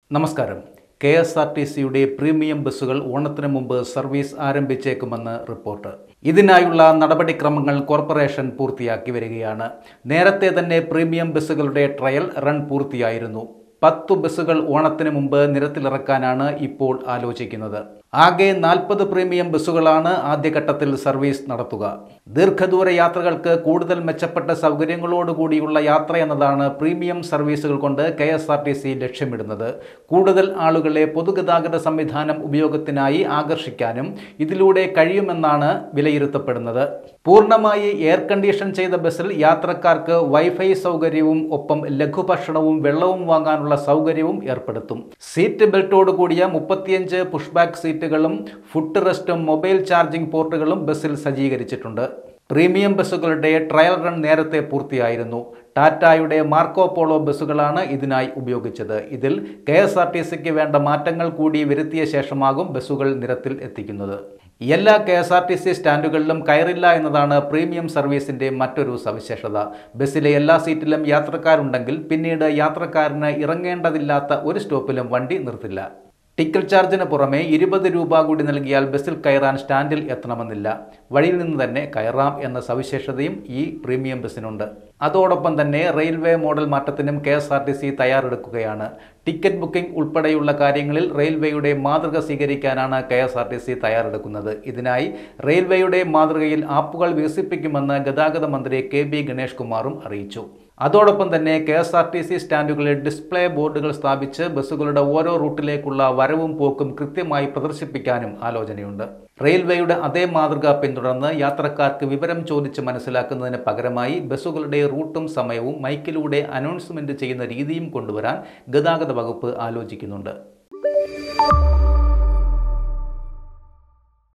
നമസ്കാരം K S R T സിയുടെ premium ബസ്സുകൾ ഓണത്തിന് മുമ്പ് സർവീസ് ആരംഭിച്ചേക്കുമെന്ന് റിപ്പോർട്ട് ഇതിനായുള്ള നടപടിക്രമങ്ങൾ കോർപ്പറേഷൻ പൂർത്തിയാക്കി വരികയാണ് നേരത്തെ തന്നെ പ്രീമിയം ബസ്സുകളുടെ ട്രയൽ റൺ പൂർത്തിയായിരുന്നു പത്തു ബസ്സുകൾ ഓണത്തിന് മുമ്പ് നിരത്തിലിറക്കാനാണ് ഇപ്പോൾ ആലോചിക്കുന്നത് ആകെ നാൽപ്പത് പ്രീമിയം ബസ്സുകളാണ് ആദ്യഘട്ടത്തിൽ സർവീസ് നടത്തുക ദീർഘദൂര യാത്രകൾക്ക് കൂടുതൽ മെച്ചപ്പെട്ട സൗകര്യങ്ങളോടുകൂടിയുള്ള യാത്ര എന്നതാണ് പ്രീമിയം സർവീസുകൾ കൊണ്ട് K S R T C ലക്ഷ്യമിടുന്നത് കൂടുതൽ ആളുകളെ പൊതുഗതാഗത സംവിധാനം ഉപയോഗത്തിനായി ആകർഷിക്കാനും ഇതിലൂടെ കഴിയുമെന്നാണ് വിലയിരുത്തപ്പെടുന്നത് പൂർണ്ണമായി എയർ കണ്ടീഷൻ ചെയ്ത ബസ്സിൽ യാത്രക്കാർക്ക് വൈഫൈ സൗകര്യവും ഒപ്പം ലഘുഭക്ഷണവും വെള്ളവും വാങ്ങാനുള്ള സൗകര്യവും ഏർപ്പെടുത്തും സീറ്റ് ബെൽറ്റോട് കൂടിയ മുപ്പത്തിയഞ്ച് പുഷ്ബാക്ക് സീറ്റുകളും ഫുഡ് റെസ്റ്റും മൊബൈൽ ചാർജിംഗ് പോർട്ടുകളും ബസ്സിൽ സജ്ജീകരിച്ചിട്ടുണ്ട് പ്രീമിയം ബസ്സുകളുടെ ട്രയൽ റൺ നേരത്തെ പൂർത്തിയായിരുന്നു ടാറ്റായുടെ മാർക്കോ പോളോ ബസ്സുകളാണ് ഇതിനായി ഉപയോഗിച്ചത് ഇതിൽ കെ എസ് ആർ ടി സിക്ക് വേണ്ട മാറ്റങ്ങൾ കൂടി വരുത്തിയ ശേഷമാകും ബസ്സുകൾ നിരത്തിൽ എത്തിക്കുന്നത് എല്ലാ K S R T C സ്റ്റാൻഡുകളിലും കയറില്ല എന്നതാണ് പ്രീമിയം സർവീസിന്റെ മറ്റൊരു സവിശേഷത ബസ്സിലെ എല്ലാ സീറ്റിലും യാത്രക്കാരുണ്ടെങ്കിൽ പിന്നീട് യാത്രക്കാരന് ഇറങ്ങേണ്ടതില്ലാത്ത ഒരു സ്റ്റോപ്പിലും വണ്ടി നിർത്തില്ല ടിക്കറ്റ് ചാർജിന് പുറമെ ഇരുപത് രൂപ കൂടി നൽകിയാൽ ബസ്സിൽ കയറാൻ സ്റ്റാൻഡിൽ എത്തണമെന്നില്ല വഴിയിൽ നിന്ന് തന്നെ കയറാം എന്ന സവിശേഷതയും ഈ പ്രീമിയം ബസ്സിനുണ്ട് അതോടൊപ്പം തന്നെ റെയിൽവേ മോഡൽ മാറ്റത്തിനും K S R T C തയ്യാറെടുക്കുകയാണ് ടിക്കറ്റ് ബുക്കിംഗ് ഉൾപ്പെടെയുള്ള കാര്യങ്ങളിൽ റെയിൽവേയുടെ മാതൃക സ്വീകരിക്കാനാണ് K S R T C തയ്യാറെടുക്കുന്നത് ഇതിനായി റെയിൽവേയുടെ മാതൃകയിൽ ആപ്പുകൾ വികസിപ്പിക്കുമെന്ന് ഗതാഗത മന്ത്രി കെ ബി ഗണേഷ് കുമാറും അറിയിച്ചു അതോടൊപ്പം തന്നെ K S R T C സ്റ്റാൻഡുകളിൽ ഡിസ്പ്ലേ ബോർഡുകൾ സ്ഥാപിച്ച് ബസ്സുകളുടെ ഓരോ റൂട്ടിലേക്കുള്ള വരവും പോക്കും കൃത്യമായി പ്രദർശിപ്പിക്കാനും ആലോചനയുണ്ട് റെയിൽവേയുടെ അതേ മാതൃക പിന്തുടർന്ന് യാത്രക്കാർക്ക് വിവരം ചോദിച്ച് മനസ്സിലാക്കുന്നതിന് പകരമായി ബസ്സുകളുടെ റൂട്ടും സമയവും മൈക്കിലൂടെ അനൗൺസ്മെന്റ് ചെയ്യുന്ന രീതിയും കൊണ്ടുവരാൻ ഗതാഗത വകുപ്പ് ആലോചിക്കുന്നുണ്ട്